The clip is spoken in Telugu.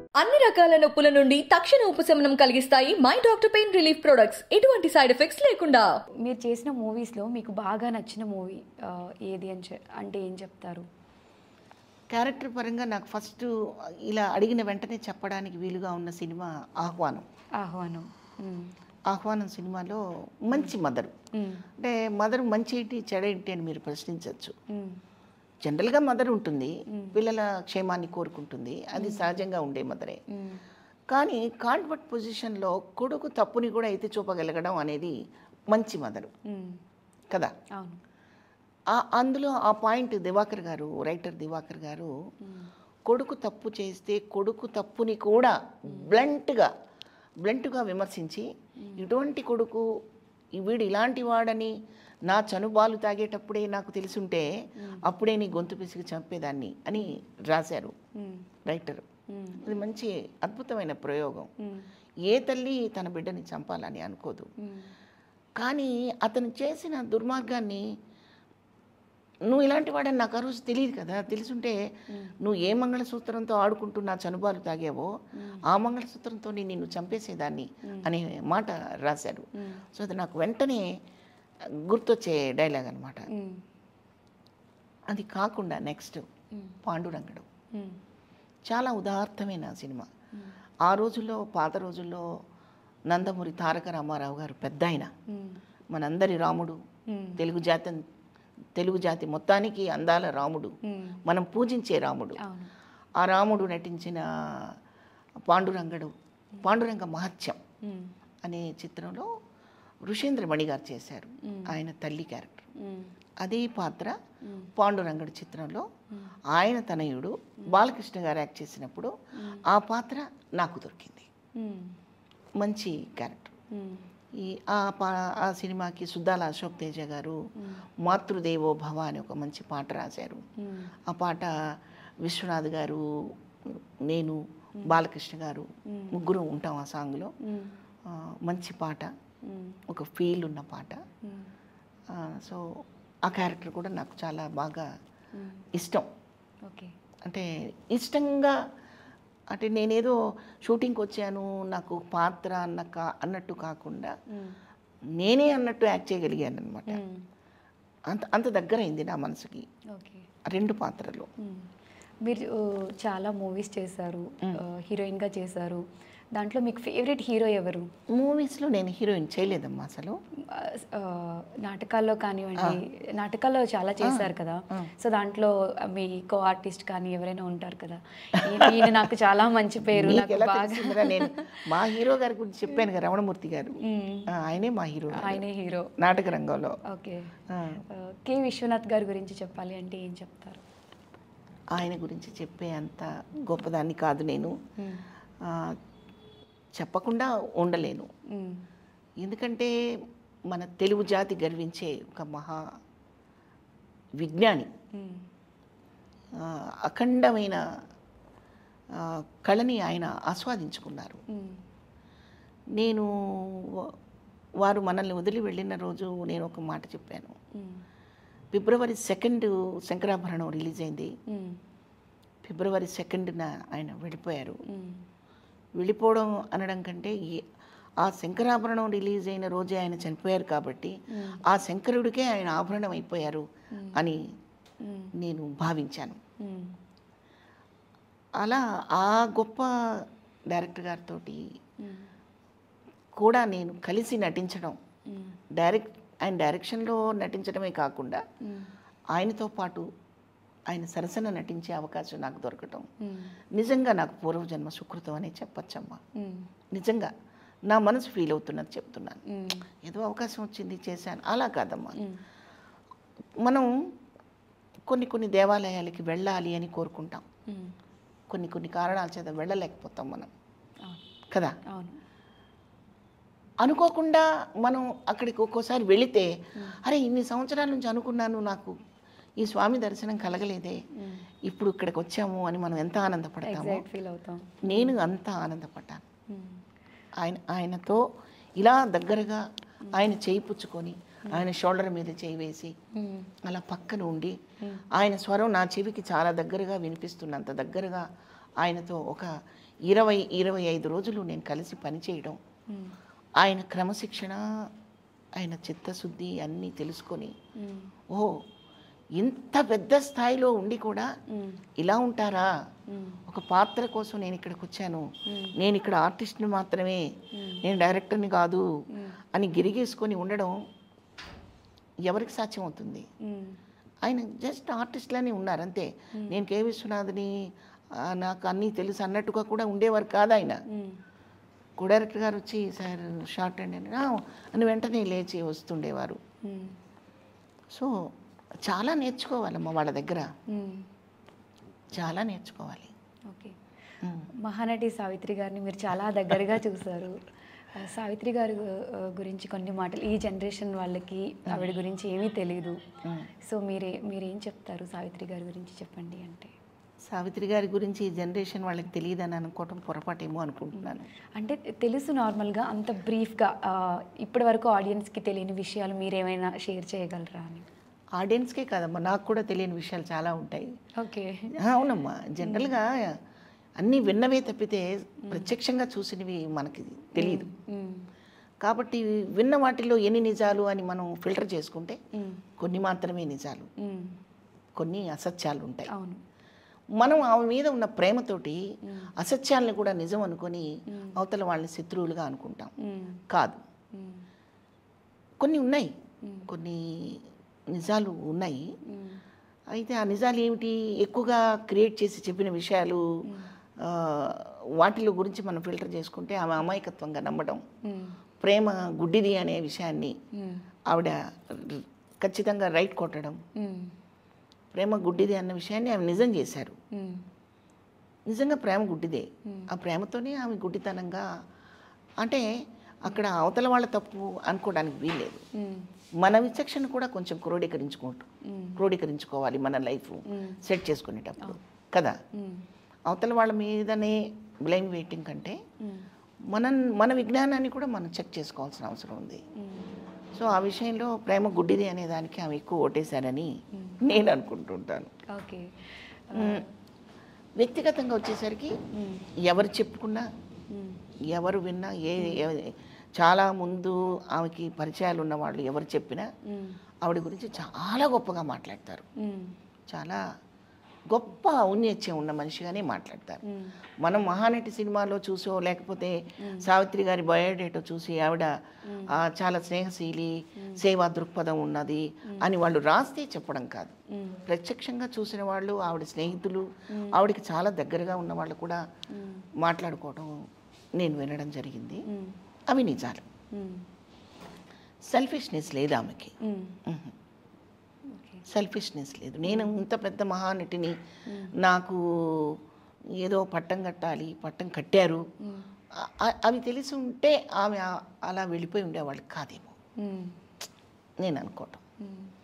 అన్ని రకాల నొప్పుల నుండి తక్షణ ఉపశమనం కలిగిస్తాయి my doctor pain relief products ఎటువంటి సైడ్ ఎఫెక్ట్స్ లేకుండా మీరు చేసిన మూవీస్లో మీకు బాగా నచ్చిన మూవీ ఏది అని చె- అంటే ఏం చెప్తారు క్యారెక్టర్ పరంగా నాకు ఫస్ట్ ఇలా అడిగిన వెంటనే చెప్పడానికి వీలుగా ఉన్న సినిమా ఆహ్వానం ఆహ్వానం మ్మ్. ఆహ్వానం సినిమాలో మంచి మదరు మ్మ్. అంటే మదర్ మంచి ఏంటి చెడ ఏంటి అని మీరు ప్రశ్నించవచ్చు మ్మ్. జనరల్గా మదర్ ఉంటుంది పిల్లల క్షేమాన్ని కోరుకుంటుంది అది సహజంగా ఉండే మదరే మ్మ్. కానీ కాన్వర్ట్ పొజిషన్లో కొడుకు తప్పుని కూడా ఎత్తి చూపగలగడం అనేది మంచి మదరు మ్మ్. కదా అవును ఆ- అందులో ఆ పాయింట్ దివాకర్ గారు రైటర్ దివాకర్ గారు కొడుకు తప్పు చేస్తే కొడుకు తప్పుని కూడా బ్లంట్గా బ్లంట్గా విమర్శించి ఇటువంటి కొడుకు ఈ వీడు ఇలాంటి వాడని నా చనుబాలు తాగేటప్పుడే నాకు తెలుసుంటే అప్పుడే నీ గొంతు పిసికి చంపేదాన్ని అని రాశారు మ్మ్. రైటర్ మ్మ్. అది మంచి అద్భుతమైన ప్రయోగం మ్మ్. ఏ తల్లి తన బిడ్డని చంపాలని అనుకోదు మ్మ్. కానీ అతను చేసిన దుర్మార్గాన్ని నువ్వు ఇలాంటి వాడని నాకు ఆ రోజు తెలియదు కదా తెలుసుంటే నువ్వు ఏ మంగళసూత్రంతో ఆడుకుంటూ నా చనుబాలు తాగావో ఆ మంగళసూత్రంతో నిన్ను చంపేసేదాన్ని అనే మాట రాశారు సో అది నాకు వెంటనే గుర్తొచ్చే డైలాగ్ అనమాట మ్మ్. అది కాకుండా నెక్స్ట్ పాండురంగడు మ్మ్. చాలా ఉదాత్తమైన సినిమా ఆ రోజుల్లో పాత రోజుల్లో నందమూరి తారక రామారావు గారు పెద్ద ఆయన మ్మ్. మనందరి రాముడు మ్మ్. తెలుగు జాతి తెలుగు జాతి మొత్తానికి అందాల రాముడు మ్మ్. మనం పూజించే రాముడు అవును ఆ రాముడు నటించిన పాండురంగడు పాండురంగ మహత్యం మ్మ్. అనే చిత్రంలో ఋషేంద్రమణి గారు చేశారు ఆయన తల్లి క్యారెక్టర్ మ్మ్. అదే పాత్ర పాండురంగడు చిత్రంలో ఆయన తనయుడు బాలకృష్ణ గారు యాక్ట్ చేసినప్పుడు ఆ పాత్ర నాకు దొరికింది మ్మ్. మంచి క్యారెక్టర్ మ్మ్. ఈ ఆ పా ఆ సినిమాకి సుద్దాల అశోక్ తేజ గారు మాతృదేవో భవ అని ఒక మంచి పాట రాశారు మ్మ్. ఆ పాట విశ్వనాథ్ గారు నేను బాలకృష్ణ గారు ముగ్గురు ఉంటాం ఆ సాంగ్లో మ్మ్. ఆ, మంచి పాట మ్మ్. ఒక ఫీల్ ఉన్న పాట మ్మ్. ఆ, సో ఆ క్యారెక్టర్ కూడా నాకు చాలా బాగా మ్మ్. ఇష్టం ఓకే అంటే ఇష్టంగా అంటే నేనేదో షూటింగ్కి వచ్చాను నాకు పాత్ర అన్న కా అన్నట్టు కాకుండా మ్మ్. నేనే అన్నట్టు యాక్ట్ చేయగలిగాను అనమాట మ్మ్. అంత అంత దగ్గరైంది నా మనసుకి ఓకే ఆ రెండు పాత్రలు మ్మ్. మీరు ఆ, చాలా మూవీస్ చేశారు ఆ, హీరోయిన్గా చేశారు దాంట్లో మీకు ఫేవరెట్ హీరో ఎవరు మూవీస్లో నేను హీరోయిన్ చేయలేదమ్మా అసలు ఆ, ఆ, నాటకాల్లో కానివ్వండి నాటకాల్లో చాలా చేశారు కదా సో దాంట్లో మీ కో ఆర్టిస్ట్ కానీ ఎవరైనా ఉంటారు కదా ఈయన- ఈయన నాకు చాలా మంచి పేరు నీకు నాకు ఎలా బాగా తెలిసిందిరా నేను మా హీరో గారి గురించి చెప్పాను కదా రమణమూర్తి గారు మ్మ్. ఆ, ఆయనే మా హీరో ఆయనే హీరో నాటక రంగంలో ఓకే ఆ, ఆ, కె విశ్వనాథ్ గారి గురించి చెప్పాలి అంటే ఏం చెప్తారు ఆయన గురించి చెప్పే అంత గొప్పదాన్ని కాదు నేను మ్మ్. ఆ, చెప్పకుండా ఉండలేను మ్మ్. ఎందుకంటే మన తెలుగు జాతి గర్వించే ఒక మహా విజ్ఞాని మ్మ్. ఆ, అఖండమైన ఆ, కళని ఆయన ఆస్వాదించుకున్నారు మ్మ్. నేను వ- వారు మనల్ని వదిలి వెళ్ళిన రోజు నేను ఒక మాట చెప్పాను మ్మ్. ఫిబ్రవరి సెకండ్ శంకరాభరణం రిలీజ్ అయింది మ్మ్. ఫిబ్రవరి సెకండ్న ఆయన వెళ్ళిపోయారు మ్మ్. వెళ్ళిపోవడం అనడం కంటే ఈ- ఆ శంకరాభరణం రిలీజ్ అయిన రోజే ఆయన చనిపోయారు కాబట్టి ఆ శంకరుడికే ఆయన ఆభరణం అయిపోయారు అని మ్మ్. నేను భావించాను మ్మ్. అలా ఆ గొప్ప డైరెక్టర్ గారితో మ్మ్. కూడా నేను కలిసి నటించడం మ్మ్. డైరెక్ట్ ఆయన డైరెక్షన్లో నటించడమే కాకుండా మ్మ్. ఆయనతో పాటు ఆయన సరసన నటించే అవకాశం నాకు దొరకటం మ్మ్. నిజంగా నాకు పూర్వజన్మ సుకృతం అనే చెప్పచ్చమ్మా మ్మ్. నిజంగా నా మనసు ఫీల్ అవుతున్నది చెప్తున్నాను మ్మ్. ఏదో అవకాశం వచ్చింది చేశాను అలా కాదమ్మా మ్మ్. మనం కొన్ని కొన్ని దేవాలయాలకి వెళ్ళాలి అని కోరుకుంటాం మ్మ్. కొన్ని కొన్ని కారణాల చేత వెళ్ళలేకపోతాం మనం అవును కదా అవును అనుకోకుండా మనం అక్కడికి ఒక్కోసారి వెళితే అరే ఇన్ని సంవత్సరాల నుంచి అనుకున్నాను నాకు ఈ స్వామి దర్శనం కలగలేదే ఇప్పుడు ఇక్కడికి వచ్చాము అని మనం ఎంత ఆనందపడతామో ఎగ్జైట్ ఫీల్ అవుతాం నేను అంత ఆనందపడ్డాను మ్మ్. ఆయన ఆయనతో ఇలా దగ్గరగా ఆయన చేయి పుచ్చుకొని ఆయన షోల్డర్ మీద చేయి వేసి అలా పక్కన ఉండి ఆయన స్వరం నా చెవికి చాలా దగ్గరగా వినిపిస్తున్నంత దగ్గరగా ఆయనతో ఒక ఇరవై ఇరవై ఐదు రోజులు నేను కలిసి పనిచేయడం మ్మ్. ఆయన క్రమశిక్షణ ఆయన చిత్తశుద్ధి అన్నీ తెలుసుకొని మ్మ్. ఓ ఇంత పెద్ద స్థాయిలో ఉండి కూడా మ్మ్. ఇలా ఉంటారా మ్మ్. ఒక పాత్ర కోసం నేను ఇక్కడికి వచ్చాను నేను ఇక్కడ ఆర్టిస్ట్ని మాత్రమే నేను డైరెక్టర్ని కాదు అని గిరిగేసుకొని ఉండడం ఎవరికి సాధ్యం అవుతుంది మ్మ్. ఆయన జస్ట్ ఆర్టిస్ట్లానే ఉన్నారు అంతే నేను కే విశ్వనాథ్ని ఆ, నాకు అన్నీ తెలుసు అన్నట్టుగా కూడా ఉండేవారు కాదు ఆయన మ్మ్. కో డైరెక్టర్ గారు వచ్చి సార్ షార్ట్ అండ్ అని "ఆ" అని వెంటనే లేచి వస్తుండేవారు మ్మ్. సో చాలా నేర్చుకోవాలమ్మా వాళ్ళ దగ్గర మ్మ్. చాలా నేర్చుకోవాలి ఓకే మ్మ్. మహానటి సావిత్రి గారిని మీరు చాలా దగ్గరగా చూశారు ఆ, సావిత్రి గారి ఆ, గురించి కొన్ని మాటలు ఈ జనరేషన్ వాళ్ళకి ఆవిడ గురించి ఏమీ తెలియదు మ్మ్. సో మీరే మీరేం చెప్తారు సావిత్రి గారి గురించి చెప్పండి అంటే సావిత్రి గారి గురించి ఈ జనరేషన్ వాళ్ళకి తెలియదని అనుకోవటం పొరపాటేమో అనుకుంటున్నాను అంటే తెలుసు నార్మల్గా అంత బ్రీఫ్గా ఇప్పటి వరకు ఆడియన్స్కి తెలియని విషయాలు మీరేమైనా షేర్ చేయగలరా అని ఆడియన్స్కే కాదమ్మా నాకు కూడా తెలియని విషయాలు చాలా ఉంటాయి ఓకే ఆ, అవునమ్మా జనరల్గా అన్నీ విన్నవే తప్పితే ప్రత్యక్షంగా చూసినవి మనకి తెలియదు కాబట్టి విన్న వాటిలో ఎన్ని నిజాలు అని మనం ఫిల్టర్ చేసుకుంటే కొన్ని మాత్రమే నిజాలు కొన్ని అసత్యాలు ఉంటాయి అవును మనం ఆమె మీద ఉన్న ప్రేమతోటి అసత్యాలను కూడా నిజం అనుకొని అవతల వాళ్ళని శత్రువులుగా అనుకుంటాం మ్మ్. కాదు మ్మ్. కొన్ని ఉన్నాయి కొన్ని నిజాలు ఉన్నాయి మ్మ్. అయితే ఆ నిజాలు ఏమిటి ఎక్కువగా క్రియేట్ చేసి చెప్పిన విషయాలు ఆ, వాటిలో గురించి మనం ఫిల్టర్ చేసుకుంటే ఆమె అమాయకత్వంగా నమ్మడం మ్మ్. ప్రేమ గుడ్డిది అనే విషయాన్ని మ్మ్. ఆవిడ ర- ఖచ్చితంగా రైట్ కొట్టడం మ్మ్. ప్రేమ గుడ్డిది అన్న విషయాన్ని ఆమె నిజం చేశారు మ్మ్. నిజంగా ప్రేమ గుడ్డిదే ఆ ప్రేమతోనే ఆమె గుడ్డితనంగా అంటే అక్కడ అవతల వాళ్ళ తప్పు అనుకోవడానికి వీల్లేదు మ్మ్. మన విచక్షణ కూడా కొంచెం క్రోడీకరించుకుంటూ మ్మ్. క్రోడీకరించుకోవాలి మన లైఫ్ మ్మ్. సెట్ చేసుకునేటప్పుడు కదా మ్మ్. అవతల వాళ్ళ మీదనే బ్లైమ్ వెయిటింగ్ కంటే మ్మ్. మన మన విజ్ఞానాన్ని కూడా మనం చెక్ చేసుకోవాల్సిన అవసరం ఉంది మ్మ్. సో ఆ విషయంలో ప్రేమ గుడ్డిది అనే దానికి ఆమె ఎక్కువ ఓటేశారని నేను అనుకుంటుంటాను ఓకే మ్మ్. వ్యక్తిగతంగా వచ్చేసరికి మ్మ్. ఎవరు చెప్పుకున్నా మ్మ్. ఎవరు విన్నా ఏ ఏ- చాలా ముందు ఆమెకి పరిచయాలు ఉన్న వాళ్ళు ఎవరు చెప్పినా మ్మ్. ఆవిడ గురించి చాలా గొప్పగా మాట్లాడతారు మ్మ్. చాలా గొప్ప ఔన్నత్యం ఉన్న మనిషిగానే మాట్లాడతారు మ్మ్. మనం మహానటి సినిమాలో చూసో లేకపోతే సావిత్రి గారి బయోడేటో చూసి ఆవిడ ఆ, చాలా స్నేహశీలి సేవా దృక్పథం ఉన్నది అని వాళ్ళు రాస్తే చెప్పడం కాదు మ్మ్. ప్రత్యక్షంగా చూసిన వాళ్ళు ఆవిడ స్నేహితులు ఆవిడకి చాలా దగ్గరగా ఉన్న వాళ్ళు కూడా మ్మ్. మాట్లాడుకోవడం నేను వినడం జరిగింది మ్మ్. అవి నిజాలు మ్మ్. సెల్ఫిష్నెస్ లేదు ఆమెకి మ్మ్. మ్మ్. ఓకే సెల్ఫిష్నెస్ లేదు నేను ఇంత పెద్ద మహానటిని నాకు ఏదో పట్టం కట్టాలి పట్టం కట్టారు మ్మ్. అ- అ- అవి తెలిసి ఉంటే ఆమె ఆ- అలా వెళ్ళిపోయి ఉండేవాళ్ళు కాదేమో మ్మ్. నేను అనుకోవటం మ్మ్.